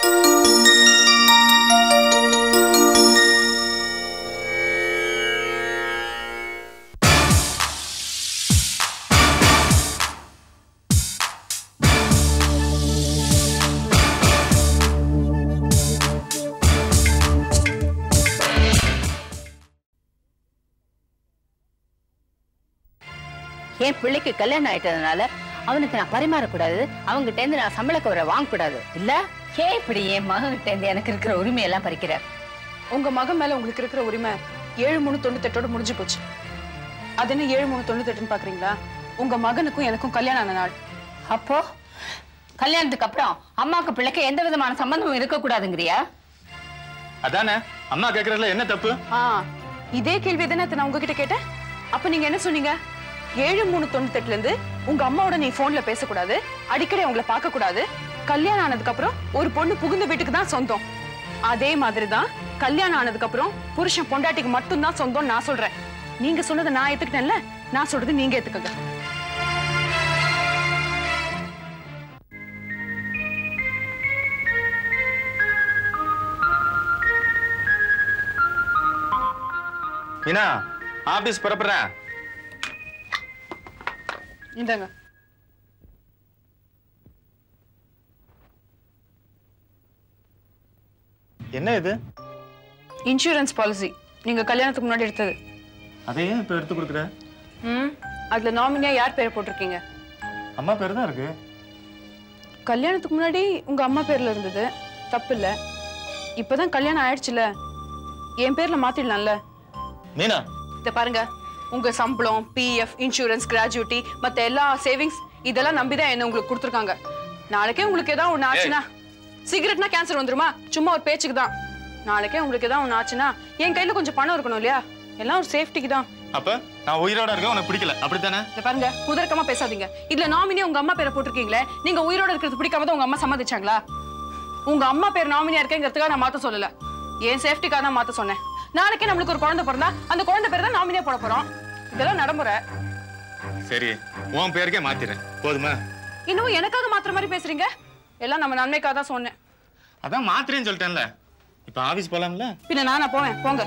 என் பிள்ளைக்கு கல்யாணம் ஆயிட்டதுனால அவனுக்கு நான் பரிமாறக்கூடாது அவங்ககிட்ட இருந்து நான் சம்பள கவரை வாங்கக்கூடாது இல்ல ஏன் இப்படி என் மகன்கிட்ட இருந்து எனக்கு இருக்கிற உரிமையெல்லாம் பறிக்கிற உங்க மகன் மேல உங்களுக்கு இருக்கிற உரிமை ஏழு மூணு தொண்ணூத்தெட்டோட முடிஞ்சு போச்சு அது என்ன ஏழு மூணு தொண்ணூத்தெட்டுன்னு பாக்குறீங்களா உங்க மகனுக்கும் எனக்கும் கல்யாணம் ஆன நாள் அப்போ கல்யாணத்துக்கு அப்புறம் அம்மாக்கு பிள்ளைக்கு எந்த விதமான சம்பந்தமும் இருக்கக்கூடாதுங்கிறியா அதானே அம்மா கேக்குறதுல என்ன தப்பு ஆ இதே கேள்வி தானே நான் உங்ககிட்ட கேட்டேன் அப்ப நீங்க என்ன சொன்னீங்க ஏழு மூணு தொண்ணூத்தெட்டுல இருந்து உங்க அம்மாவோட நீ போன்ல பேசக்கூடாது அடிக்கடி அவங்கள பார்க்க கூடாது கல்யாணம் ஆனதுக்கு அப்புறம் ஒரு பொண்ணு புகுந்த வீட்டுக்கு தான் சொந்தம் அதே மாதிரி தான் கல்யாணம் ஆனதுக்கு அப்புறம் புருஷன் பொண்டாட்டிக்கு மட்டும்தான் சொந்தம் நான் சொல்றேன் நீங்க சொன்னதை நான் ஏத்துக்கிட்டேன்ல நான் சொல்றது நீங்க ஏத்துக்கங்க மீனா ஆபீஸ் புறப்படுறேன் இந்தாங்க என்ன இது இன்சூரன்ஸ் பாலிசி நீங்க கல்யாணத்துக்கு முன்னாடி எடுத்தது அதையே இப்ப எடுத்து கொடுக்குற ம் அதுல நாமினியா யார் பேர் போட்டிருக்கீங்க அம்மா பேர் தான் இருக்கு கல்யாணத்துக்கு முன்னாடி உங்க அம்மா பேர்ல இருந்தது தப்பு இல்ல இப்பதான் கல்யாணம் ஆயிடுச்சுல என் பேர்ல மாத்திடலாம்ல மீனா இத பாருங்க உங்க சம்பளம் பிஎஃப் இன்சூரன்ஸ் கிராஜுவிட்டி மத்த எல்லா சேவிங்ஸ் இதெல்லாம் நம்பிதான் என்ன உங்களுக்கு கொடுத்துருக்காங்க நாளைக்கே உங்களுக்கு ஏதாவது ஒண்ணு ஆச்சுன்னா சிகரெட்னா கேன்சர் வந்துருமா சும்மா ஒரு பேச்சுக்கு தான் நாளைக்கே உங்களுக்கு ஏதாவது ஒண்ணு ஆச்சுன்னா என் கையில கொஞ்சம் பணம் இருக்கணும் இல்லையா எல்லாம் ஒரு சேஃப்டிக்கு தான் அப்ப நான் உயிரோட இருக்க உனக்கு பிடிக்கல அப்படித்தானே இத பாருங்க குதர்க்கமா பேசாதீங்க இதுல நாமினி உங்க அம்மா பேரை போட்டிருக்கீங்களே நீங்க உயிரோட இருக்கிறது பிடிக்காம தான் உங்க அம்மா சம்மதிச்சாங்களா உங்க அம்மா பேர் நாமினியா இருக்கேங்கிறதுக்காக நான் மாத்த சொல்லல என் சேஃப்டிக்காக தான் மாத்த சொன்னேன் நாளைக்கே நம்மளுக்கு ஒரு குழந்தை பிறந்தா அந்த குழந்தை பேர் தான் நாமினியா போட போறோம் இதெல்லாம் நடைமுறை சரி உன் பேருக்கே மாத்திடுறேன் போதுமா இன்னும் எனக்காக மாத்துற மாதிரி பேசுறீங்க எல்லாம் நம்ம நன்மைக்காக தான் சொன்னேன் அதான் மாத்திரேன்னு சொல்லிட்டேன்ல இப்ப ஆபீஸ் போலாம்ல பின்ன நானா போவேன் போங்க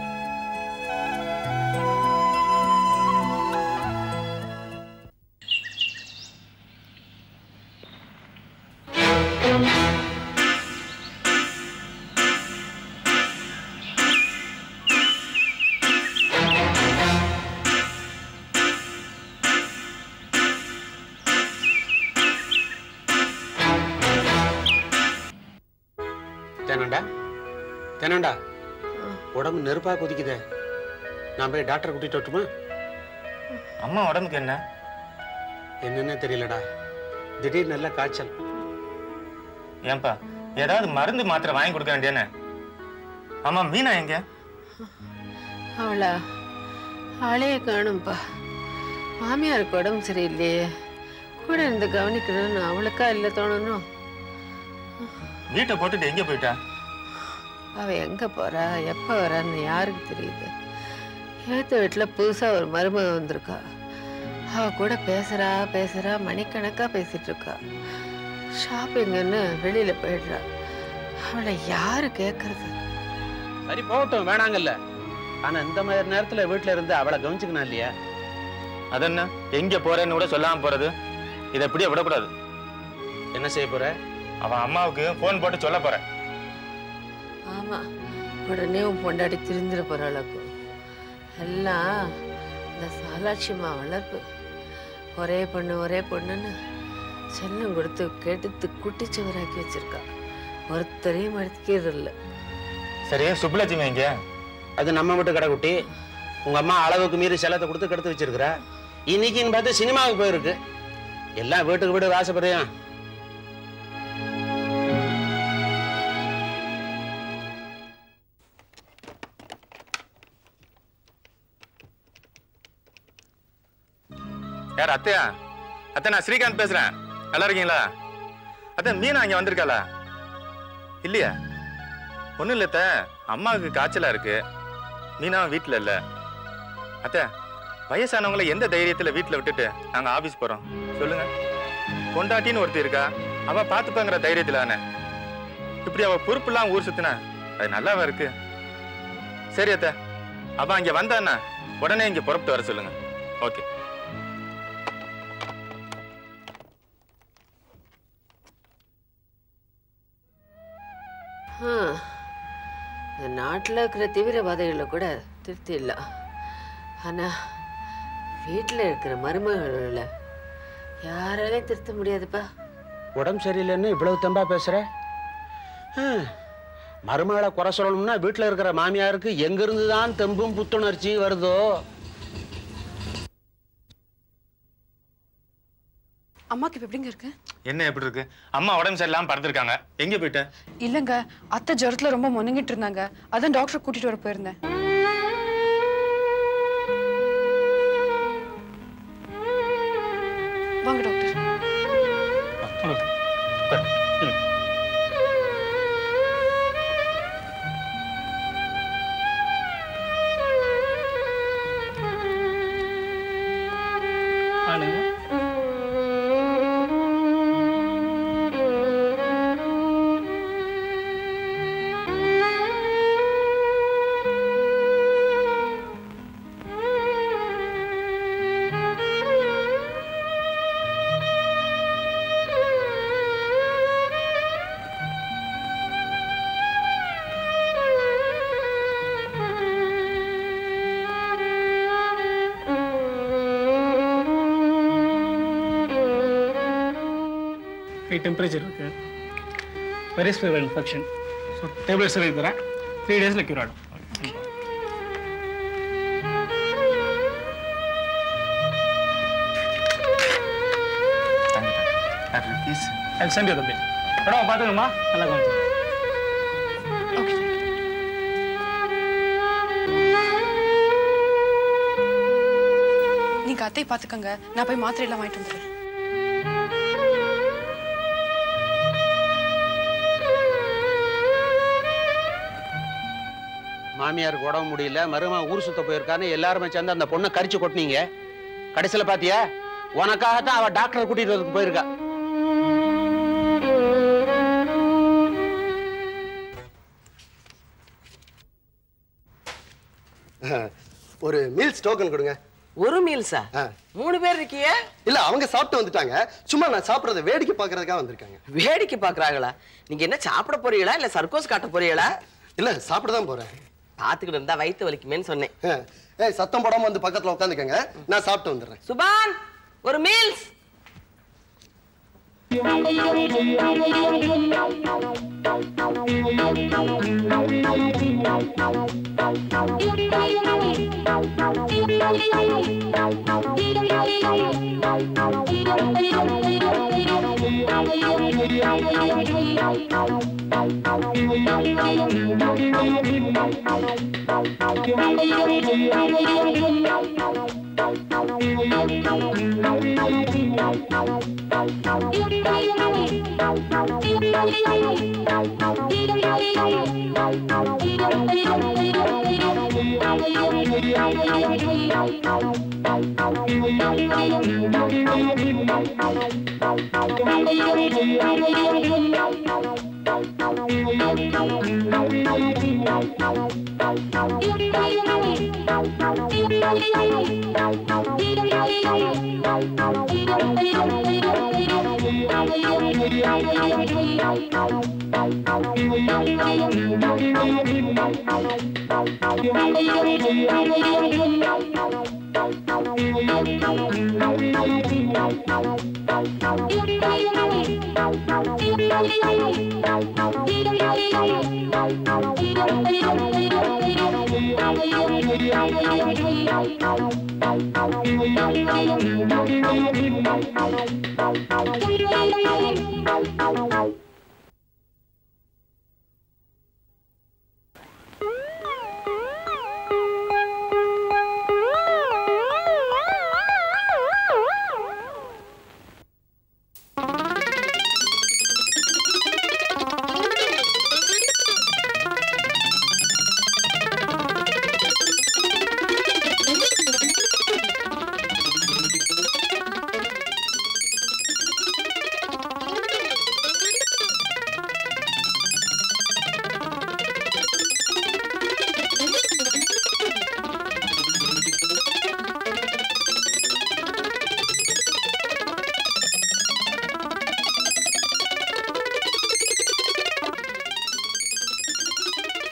தேனண்டா தேனண்டா உடம்பு நெருப்பா கொதிக்குதே நான் போய் டாக்டரை கூட்டிட்டு வரட்டுமா அம்மா உடம்புக்கு என்ன என்னன்னே தெரியலடா திடீர்னு நல்ல காய்ச்சல் ஏன்பா ஏதாவது மருந்து மாத்திரை வாங்கி கொடுக்க வேண்டியானே ஆமா மீனா எங்க அவளா ஆளையே காணும்பா மாமியாருக்கு உடம்பு சரியில்லையே கூட இருந்து கவனிக்கணும்னு அவளுக்கா இல்லை தோணணும் வீட்டை போட்டுட்டு எங்க போயிட்டா அவ எங்க போறா எப்ப வரான்னு யாருக்கு தெரியுது ஏத்த வீட்டுல புதுசா ஒரு மருமக வந்திருக்கா அவ கூட பேசுறா பேசுறா மணிக்கணக்கா பேசிட்டு இருக்கா ஷாப்பிங்னு வெளியில போயிடுறா அவளை யாரு கேக்குறது சரி போகட்டும் வேணாங்கல்ல ஆனா இந்த மாதிரி நேரத்துல வீட்டுல இருந்து அவளை கவனிச்சுக்கணும் இல்லையா அதென்ன எங்க போறேன்னு கூட சொல்லாம போறது இதை இப்படியே விடக்கூடாது என்ன செய்ய போற அவன் அம்மாவுக்கு போன் போட்டு சொல்ல போறேன் ஆமா உடனே உன் பொண்டாட்டி திருந்திர போறாளுக்கும் எல்லாம் இந்த சாலாட்சிமா வளர்ப்பு ஒரே பொண்ணு ஒரே பொண்ணுன்னு செல்லம் கொடுத்து கெடுத்து குட்டிச்சுவராக்கி வச்சிருக்கா ஒருத்தரையும் மடிக்கிறது இல்லை சரி சுப்புலட்சுமி எங்க அது நம்ம வீட்டு கடைக்குட்டி உங்க அம்மா அளவுக்கு மீறி செலத்தை கொடுத்து கெடுத்து வச்சிருக்கிற இன்னைக்குன்னு பார்த்து சினிமாவுக்கு போயிருக்கு எல்லாம் வீட்டுக்கு வீடு வாசப்படியும் யார் அத்தையா அத்தை நான் ஸ்ரீகாந்த் பேசுறேன் நல்லா இருக்கீங்களா அத்தை மீனா இங்க வந்திருக்காளா இல்லையா ஒண்ணும் இல்ல அத்தை அம்மாவுக்கு காய்ச்சலா இருக்கு மீனாவும் வீட்டுல இல்ல அத்தை வயசானவங்கள எந்த தைரியத்துல வீட்டுல விட்டுட்டு நாங்க ஆபீஸ் போறோம் சொல்லுங்க பொண்டாட்டின்னு ஒருத்தி இருக்கா அவ பாத்துப்பாங்கிற தைரியத்துல தானே இப்படி அவ பொறுப்புலாம் ஊர் சுத்தினா அது நல்லாவா இருக்கு சரி அத்தை அவ அங்க வந்தான்னா உடனே இங்க புறப்பட்டு வர சொல்லுங்க ஓகே ஆ, இந்த நாட்டில் இருக்கிற தீவிரவாதிகளை கூட திருத்திடலாம் ஆனால் வீட்டில் இருக்கிற மருமகளை யாராலையும் திருத்த முடியாதுப்பா உடம்பு சரியில்லைன்னு இவ்வளவு தெம்பா பேசுற ஹம். மருமகளை குறை சொல்லணும்னா வீட்டில் இருக்கிற மாமியாருக்கு எங்கிருந்து தான் தெம்பும் புத்துணர்ச்சி வருதோ அம்மாக்கு இப்ப எப்படிங்க இருக்கு என்ன எப்படி இருக்கு அம்மா உடம்பு சரியில்லாம படுத்திருக்காங்க எங்க போயிட்ட இல்லங்க அத்தை ஜுரத்துல ரொம்ப முணங்கிட்டு இருந்தாங்க அதான் டாக்டர் கூட்டிட்டு வர போயிருந்தேன் வாங்க டாக்டர் ஆளுங்க ஹை டெம்பரேச்சர் இருக்கு ரெஸ்பிரேட்டரி இன்ஃபெக்ஷன் ஸோ டேப்லெட்ஸ் எழுதி தரேன் த்ரீ டேஸில் க்யூர் ஆகிடும் ப்ளீஸ் அது சென்ட் தம்பி மேடம் பார்த்துக்கம்மா நல்லா கொஞ்சம் ஓகே நீங்க அத்தை பாத்துக்கங்க நான் போய் மாத்திரை எல்லாம் வாங்கிட்டு வந்துடுறேன் மாமியாருக்கு உடம்பு முடியல மருமகன் ஊர் சுத்த போயிருக்கான்னு எல்லாருமே சேர்ந்து அந்த பொண்ணை கரிச்சு கொட்டினீங்க கடைசியில் பாத்தியா உனக்காகத்தான் அவ டாக்டரை கூட்டிட்டு வரதுக்கு போயிருக்கா ஒரு மீல்ஸ் டோக்கன் கொடுங்க ஒரு மீல்ஸா ஆ. மூணு பேர் இருக்கியே இல்ல அவங்க சாப்பிட்டு வந்துட்டாங்க சும்மா நான் சாப்பிடுறத வேடிக்கை பார்க்கறதுக்காக வந்திருக்காங்க வேடிக்கை பாக்குறாங்களா நீங்க என்ன சாப்பிட போறீங்களா இல்ல சர்க்கோஸ் காட்ட போறீங்களா இல்ல சாப்பிட தான் போறேன் பாத்துக்கிட்டு இருந்தா வயித்து வலிக்குமேன்னு சொன்னேன் ஆ. ஏய் சத்தம் போடாம வந்து பக்கத்துல உட்காந்துக்கங்க நான் சாப்பிட்டு வந்துடுறேன் சுபான் ஒரு மீல்ஸ்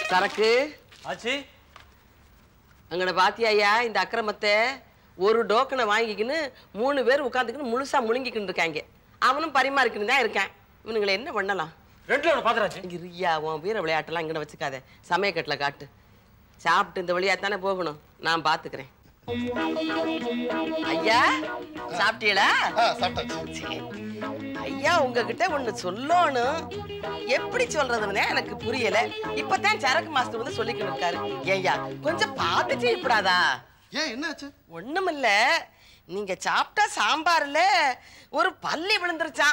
சரக்கு ஆச்சு அங்கட பாத்தியாயா இந்த அக்கிரமத்தை ஒரு டோக்கனை வாங்கிக்கின்னு மூணு பேர் உட்காந்துக்கின்னு முழுசா முழுங்கிக்கின்னு இருக்காங்க அவனும் பரிமாறிக்கின்னு தான் இருக்கான் இவனுங்களை என்ன பண்ணலாம் ரெண்டுல ஒன்று பாத்துறாச்சு இங்க இருயா உன் வீர விளையாட்டெல்லாம் இங்கே வச்சுக்காத சமயக்கட்டில் காட்டு சாப்பிட்டு இந்த வழியா தானே போகணும் நான் பார்த்துக்கிறேன் ஐயா சாப்பிட்டீங்களா ஆ சாப்பிட்டாச்சு சரி. ஐயா உங்ககிட்ட ஒண்ணு சொல்லணும் எப்படி சொல்றதுன்னு எனக்கு புரியல இப்பதான் சரக்கு மாஸ்டர் வந்து சொல்லிக்கிட்டு இருக்காரு ஏய்யா கொஞ்சம் பார்த்து செய்யப்படாதா ஏன் என்னாச்சு ஒண்ணுமில்ல நீங்க சாப்பிட்ட சாம்பார்ல ஒரு பல்லி விழுந்துருச்சான்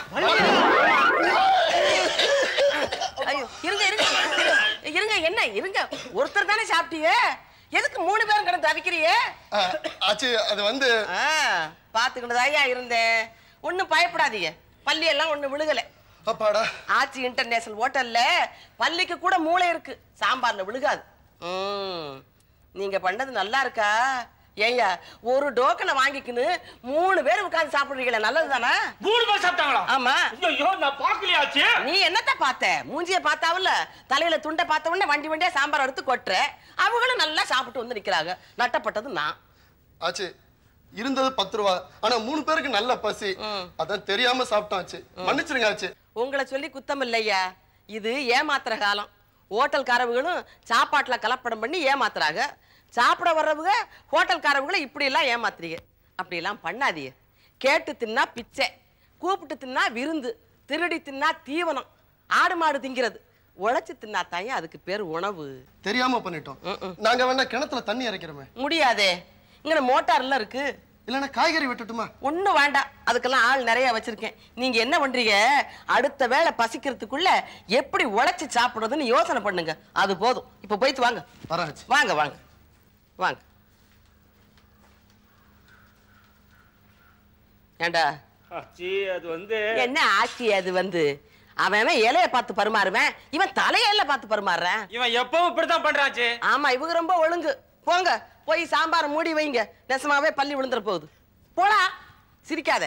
ஐயோ இருங்க இருங்க இருங்க. இருங்க என்ன இருங்க ஒருத்தர் தானே சாப்பிட்டீங்க எதுக்கு மூணு பேரும் கிடந்து தவிக்கிறியே ஆ, ஆச்சு அது வந்து ஆ, பாத்துக்கிட்டு ஐயா இருந்தேன் ஒன்றும் பயப்படாதீங்க பள்ளி எல்லாம் ஒன்றும் விழுகலை அப்பாடா ஆச்சி இன்டர்நேஷனல் ஹோட்டல்ல பள்ளிக்கு கூட மூளை இருக்கு சாம்பார்ல விழுகாது ம் நீங்க பண்ணது நல்லா இருக்கா ஏய்யா ஒரு டோக்கனை வாங்கிக்கின்னு மூணு பேர் உட்கார்ந்து சாப்பிடுறீங்களே நல்லது தானே மூணு பேர் சாப்பிட்டாங்களா ஆமா ஐயோ நான் பார்க்கலையாச்சு நீ என்னத்த பார்த்த மூஞ்சிய பார்த்தாவில்ல தலையில துண்டை பார்த்த உடனே வண்டி வண்டியா சாம்பார் எடுத்து கொட்டுற அவங்களும் நல்லா சாப்பிட்டு வந்து நிக்கிறாங்க நட்டப்பட்டது நான் ஆச்சு இருந்தது பத்து ரூபா ஆனா மூணு பேருக்கு நல்ல பசி அதான் தெரியாம சாப்பிட்டாச்சு மன்னிச்சிருங்க ஆச்சு உங்களை சொல்லி குத்தம் இல்லையா இது ஏமாத்துற காலம் ஹோட்டல்காரவங்களும் சாப்பாட்டுல கலப்படம் பண்ணி ஏமாத்துறாங்க சாப்பிட வர்றவங்க ஹோட்டல்காரவங்களை இப்படி எல்லாம் ஏமாத்துறீங்க அப்படி எல்லாம் பண்ணாதீங்க கேட்டு தின்னா பிச்சை கூப்பிட்டு தின்னா விருந்து திருடி தின்னா தீவனம் ஆடு மாடு திங்கிறது உழைச்சு தின்னா தாயே அதுக்கு பேர் உணவு தெரியாம பண்ணிட்டோம் நாங்க வேணா கிணத்துல தண்ணி இறைக்கிறோமே முடியாதே இங்க மோட்டார்ல இருக்கு இல்லைன்னா காய்கறி வெட்டட்டுமா ஒண்ணும் வேண்டாம் அதுக்கெல்லாம் ஆள் நிறைய வச்சிருக்கேன் நீங்க என்ன பண்றீங்க அடுத்த வேளை பசிக்கிறதுக்குள்ள எப்படி உழைச்சு சாப்பிடுறதுன்னு யோசனை பண்ணுங்க அது போதும் இப்ப போயிட்டு வாங்க வரேன் ஆச்சு வாங்க வாங்க வாங்க ஏண்டா ஆச்சி அது வந்து என்ன ஆட்சி அது வந்து அவன் அவன் இலைய பார்த்து பரிமாறுவேன் இவன் தலையில பார்த்து பரிமாறுறேன் இவன் எப்பவும் இப்படித்தான் பண்றாச்சு ஆமா இவங்க ரொம்ப ஒழுங்கு போங்க போய் சாம்பாரை மூடி வைங்க நெசமாவே பள்ளி விழுந்துற போகுது போடா சிரிக்காத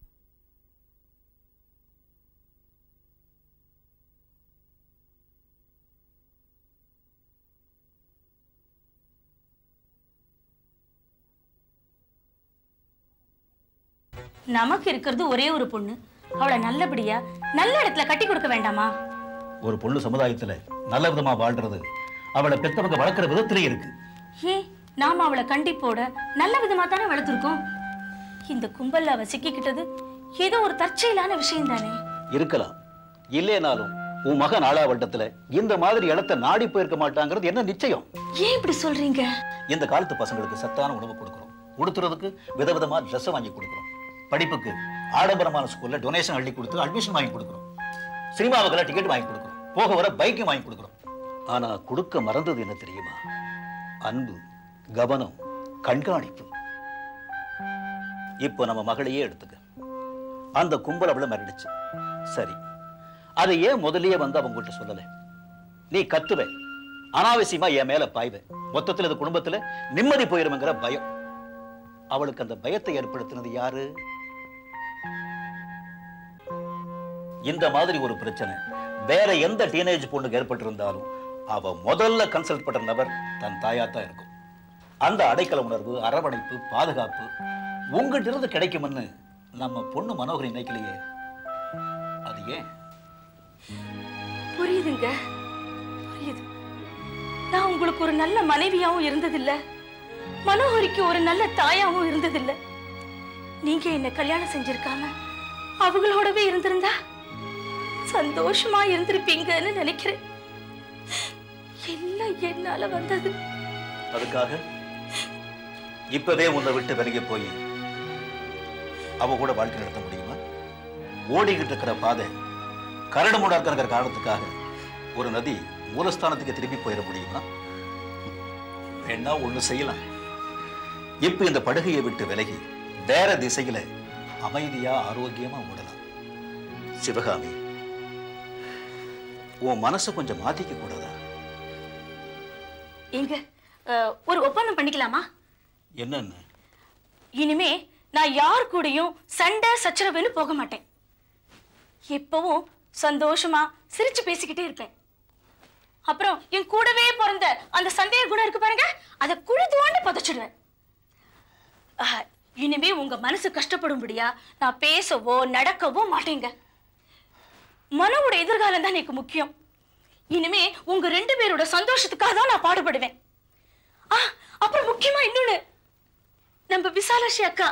நமக்கு இருக்கிறது ஒரே ஒரு பொண்ணு அவளை நல்லபடியா நல்ல இடத்துல கட்டி கொடுக்க வேண்டாமா ஒரு பொண்ணு சமுதாயத்துல நல்ல விதமா வாழ்றது அவளை பெத்தவங்க வளர்க்குற விதத்திலே இருக்கு ஏன் நாம அவளை கண்டிப்போட நல்ல விதமா தானே வளர்த்துருக்கோம் இந்த கும்பல்ல அவ சிக்கிக்கிட்டது ஏதோ ஒரு தற்செயலான விஷயம் தானே இருக்கலாம் இல்லைனாலும் உன் மகன் ஆளாவட்டத்துல இந்த மாதிரி இடத்த நாடி போயிருக்க மாட்டாங்கிறது என்ன நிச்சயம் ஏன் இப்படி சொல்றீங்க இந்த காலத்து பசங்களுக்கு சத்தான உணவு கொடுக்குறோம் உடுத்துறதுக்கு விதவிதமா ட்ரெஸ் வாங்கி கொடுக்குறோம் படிப்புக்கு ஆடம்பரமான ஸ்கூல்ல டொனேஷன் அள்ளி கொடுத்து அட்மிஷன் வாங்கி கொடுக்குறோம் சினிமாவுக்கெல்லாம் டிக்கெட் வாங்கி கொடுக்குறோம் போக வர பைக்கும் வாங்கி கொடுக்குறோம் ஆனா கொடுக்க மறந்தது என்ன தெரியுமா அன்பு கவனம் கண்காணிப்பு இப்போ நம்ம மகளையே எடுத்துக்க அந்த கும்பல் அவளை மறந்துச்சு சரி அதை ஏன் முதல்லயே வந்து அவங்க கிட்ட சொல்லல நீ கத்துவ அனாவசியமா என் மேல பாய்வ மொத்தத்துல இந்த குடும்பத்துல நிம்மதி போயிருமங்கிற பயம் அவளுக்கு அந்த பயத்தை ஏற்படுத்தினது யாரு இந்த மாதிரி ஒரு பிரச்சனை வேற எந்த டீனேஜ் பொண்ணுக்கு ஏற்பட்டிருந்தாலும் அவ முதல்ல கன்சல்ட் பண்ற நபர் தன் தாயா தான் இருக்கும் அந்த அடைக்கல உணர்வு அரவணைப்பு பாதுகாப்பு உங்ககிட்ட இருந்து கிடைக்கும்னு நம்ம பொண்ணு மனோகரி நினைக்கலையே அது ஏன் புரியுதுங்க புரியுது நான் உங்களுக்கு ஒரு நல்ல மனைவியாவும் இருந்ததில்ல மனோகரிக்கு ஒரு நல்ல தாயாவும் இருந்ததில்ல நீங்க என்ன கல்யாணம் செஞ்சிருக்காம அவங்களோடவே இருந்திருந்தா சந்தோஷமா இருந்திருப்பீங்கன்னு நினைக்கிறேன் எல்லாம் என்னால வந்தது அதுக்காக இப்பவே உன்னை விட்டு விலகி போய் அவ கூட வாழ்க்கை நடத்த முடியுமா ஓடிக்கிட்டு இருக்கிற பாதை கரடு மூடா இருக்கிற காரணத்துக்காக ஒரு நதி மூலஸ்தானத்துக்கு திரும்பி போயிட முடியுமா வேணா ஒண்ணு செய்யலாம் இப்ப இந்த படுகையை விட்டு விலகி வேற திசையில அமைதியா ஆரோக்கியமா ஓடலாம் சிவகாமி உன் மனசை கொஞ்சம் மாத்திக்க கூடாதா எங்க அஹ், ஒரு ஒப்பந்தம் பண்ணிக்கலாமா என்னன்னு இனிமே நான் யார் கூடயும் சண்டை சச்சரவுன்னு போக மாட்டேன் எப்பவும் சந்தோஷமா சிரிச்சு பேசிக்கிட்டே இருப்பேன் அப்புறம் என் கூடவே பிறந்த அந்த சந்தேக குணம் இருக்கு பாருங்க அதை குழி தோண்டி புதைச்சிடுவேன் ஆஹ், இனிமே உங்க மனசு கஷ்டப்படும்படியா நான் பேசவோ நடக்கவோ மாட்டேங்க மனோட எதிர்காலம் தான் எனக்கு முக்கியம் இனிமே உங்க ரெண்டு பேரோட சந்தோஷத்துக்காக தான் நான் பாடுபடுவேன் ஆ அப்புறம் முக்கியமா இன்னொன்னு நம்ம விசாலாட்சி அக்கா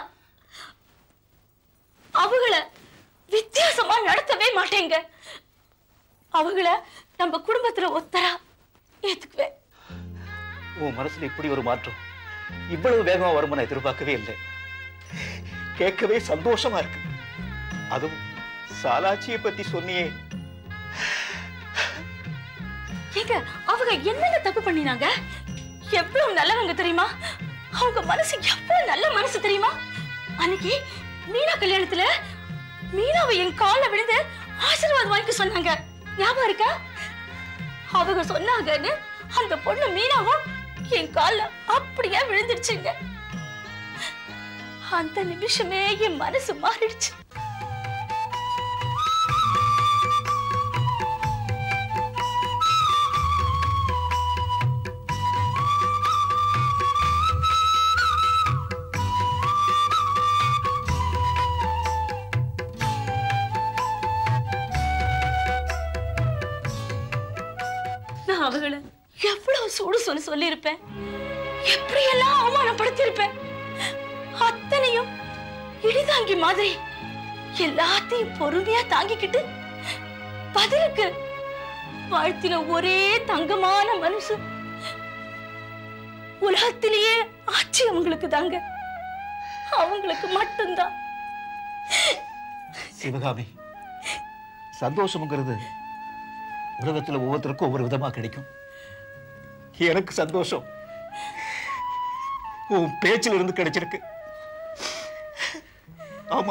அவங்கள வித்தியாசமா நடத்தவே மாட்டேங்க அவங்கள நம்ம குடும்பத்துல ஒத்தரா ஏத்துக்குவேன் உன் மனசுல இப்படி ஒரு மாற்றம் இவ்வளவு வேகமா வருமா நான் எதிர்பார்க்கவே இல்லை கேட்கவே சந்தோஷமா இருக்கு அதுவும் சாலாட்சியை பத்தி சொன்னியே ஏங்க அவங்க என்னென்ன தப்பு பண்ணினாங்க எவ்வளவு நல்லவங்க தெரியுமா அவங்க மனசு எவ்வளவு நல்ல மனசு தெரியுமா அன்னைக்கு மீனா கல்யாணத்துல மீனாவை என் கால்ல விழுந்து ஆசீர்வாதம் வாங்கிக்க சொன்னாங்க ஞாபகம் இருக்கா அவங்க சொன்னாங்கன்னு அந்த பொண்ணு மீனாவும் என் கால்ல அப்படியே விழுந்துடுச்சுங்க அந்த நிமிஷமே என் மனசு மாறிடுச்சு நான் அவங்கள எவ்வளவு சூடு சொல்லி சொல்லியிருப்பேன் எப்படியெல்லாம் அவமானப்படுத்தியிருப்பேன் அத்தனையும் இடிதாங்கி மாதிரி எல்லாத்தையும் பொறுமையா தாங்கிக்கிட்டு பதிலுக்கு வாழ்த்தின ஒரே தங்கமான மனசு உலகத்திலேயே ஆட்சி அவங்களுக்கு தாங்க அவங்களுக்கு மட்டும்தான் சிவகாமி சந்தோஷம்ங்கிறது உலகத்துல ஒவ்வொருத்தருக்கும் ஒவ்வொரு விதமா கிடைக்கும் எனக்கு சந்தோஷம் உன் பேச்சில் இருந்து கிடைச்சிருக்கு ஆமா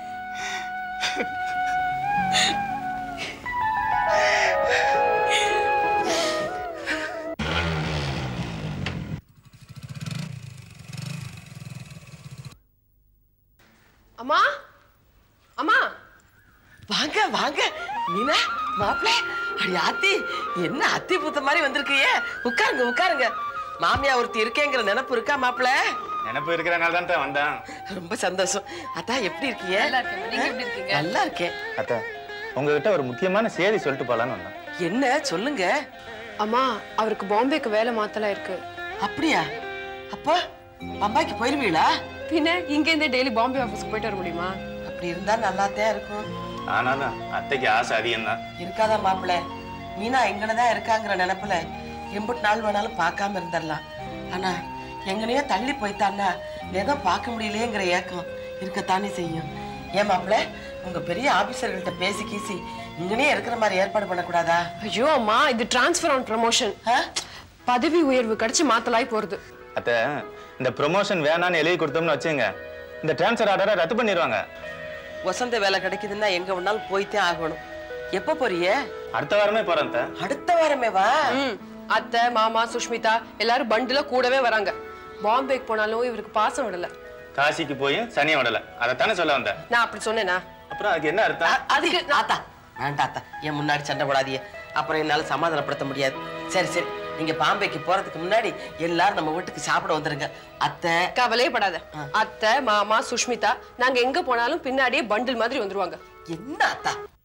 அம்மா அம்மா வாங்க வாங்க மீனா மாப்பிள்ள அடி ஆத்தி என்ன அத்தி பூத்த மாதிரி வந்திருக்கியே உட்காருங்க உட்காருங்க மாமியா ஒருத்தி இருக்கேங்கிற நினைப்பு இருக்கா மாப்பிள்ள நினப்பு இருக்கிறனால தான் தான் வந்தேன் ரொம்ப சந்தோஷம் அத்தா எப்படி இருக்கீங்க நல்லா இருக்கேன். நீங்க எப்படி இருக்கீங்க? நல்லா இருக்கேன் அத்தை உங்ககிட்ட ஒரு முக்கியமான செய்தி சொல்லிட்டு போலான்னு வந்தேன் என்ன சொல்லுங்க அம்மா அவருக்கு பாம்பேக்கு வேலை மாத்தலாம் இருக்கு அப்படியா அப்போ பம்பாய்க்கு போயிருவீங்களா பின்ன இங்க இருந்து டெய்லி பாம்பே ஆபீஸ்க்கு போயிட்டு வர முடியுமா அப்படி இருந்தா நல்லாத்தான் இருக்கும் ஆனாலும் அத்தைக்கு ஆசை அதிகம் தான் இருக்காதா மாப்பிள்ள மீனா எங்கனதான் இருக்காங்கிற நினைப்புல எம்புட்டு நாள் வேணாலும் பார்க்காம இருந்துடலாம் ஆனா எங்கனையோ தள்ளி போய்த்தான்னா ஏதோ பார்க்க முடியலையேங்கிற ஏக்கம் இருக்கத்தானே செய்யும் ஏன் மாப்பிள்ள உங்க பெரிய ஆபீசர்கள்ட்ட பேசி கீசி இங்கனே இருக்கிற மாதிரி ஏற்பாடு பண்ணக்கூடாதா ஐயோ அம்மா இது டிரான்ஸ்ஃபர் ஆன் ப்ரமோஷன் பதவி உயர்வு கிடைச்சு மாத்தலாய் போறது அத்தை இந்த ப்ரொமோஷன் வேணான்னு எழுதி கொடுத்தோம்னு வச்சுங்க இந்த டிரான்ஸ்ஃபர் ஆர்டரை ரத்து பண்ணிடுவாங்க வசந்த வேலை கிடைக்குதுன்னா எங்க வேணாலும் போய்த்தான் ஆகணும் எப்ப போறிய அடுத்த வாரமே போறேன் அத்தை அடுத்த வாரமே வா ம் அத்தை மாமா சுஷ்மிதா எல்லாரும் பண்டுல கூடவே வராங்க பாம்பேக்கு போனாலும் இவருக்கு பாசம் விடல காசிக்கு போய் சனியை விடல அதைத்தானே சொல்ல வந்தேன் நான் அப்படி சொன்னேனா அப்புறம் அதுக்கு என்ன அர்த்தம் அதுக்கு ஆத்தா வேண்டாம் ஆத்தா என் முன்னாடி சண்டை போடாதீங்க அப்புறம் என்னால சமாதானப்படுத்த முடியாது சரி சரி நீங்க பாம்பேக்கு போறதுக்கு முன்னாடி எல்லாரும் நம்ம வீட்டுக்கு சாப்பிட வந்துருங்க அத்தை கவலையே படாத அத்தை மாமா சுஷ்மிதா நாங்க எங்க போனாலும் பின்னாடியே பண்டில் மாதிரி வந்துருவாங்க என்ன அத்தா